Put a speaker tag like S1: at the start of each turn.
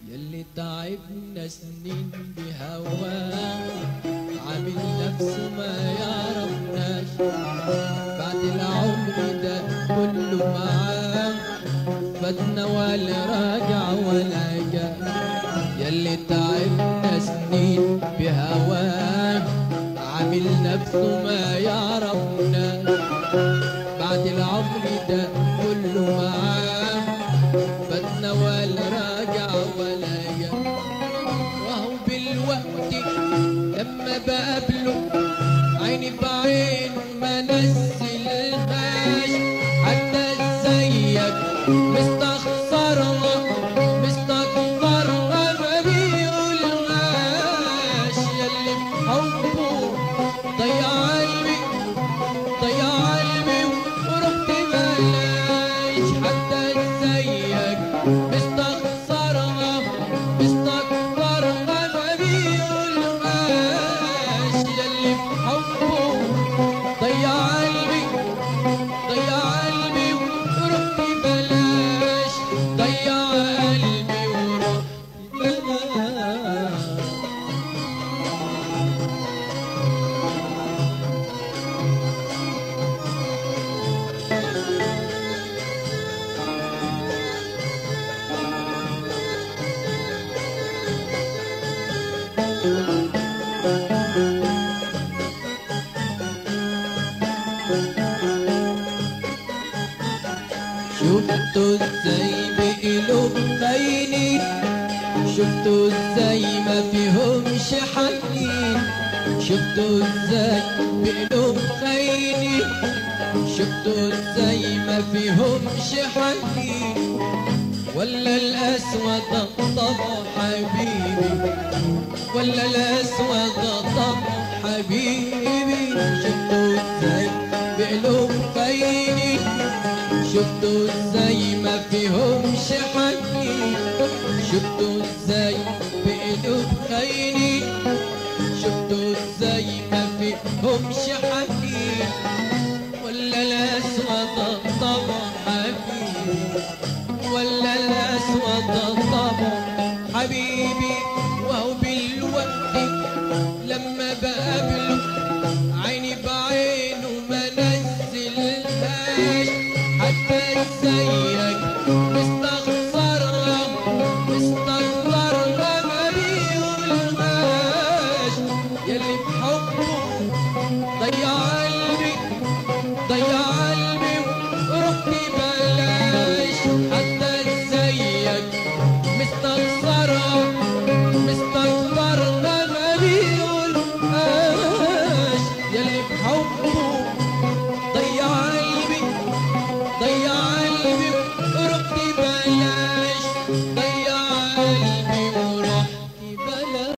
S1: يلي تعبنا سنين بهواه عامل نفسه ما يعرفناش بعد العمر ده كله معاه فاتنا ولا راجع ولا جا يلي تعبنا سنين بهواه عامل نفسه ما يعرفنا بعد العمر ده كله معاه فاتنا ولا راجع ولا جا وهو بالوقت لما بقابله عيني بعين ما نزلهاش حتى زيك مستخسرها مستكبرها ما بيقولهاش ياللي بحبه ضيع قلبي ضيع قلبي ورحت بلاش حتى زيك مستخسرها مستكبرها ما بيقولهاش ياللي بحبه ضيع قلبي ضيع قلبي ورحت بلاش ضيع قلبي ورحت بلاش شفتوا ازاي بقلوب خاينين شفتوا ازاي ما فيهمش حنين شفتوا ازاي بقلوب خاينين شفتوا ازاي ما فيهمش حنين ولا الاسود طبع حبيبي ولا الاسود طبع حبيبي شفتوا ازاي بقلوب خاينين شفتوا ازاي ما فيهمش حنين شفتوا ازاي بقلوب خاينين شفتوا ازاي ما فيهمش حنين ولا الاسود طبع حبيبي ولا الاسود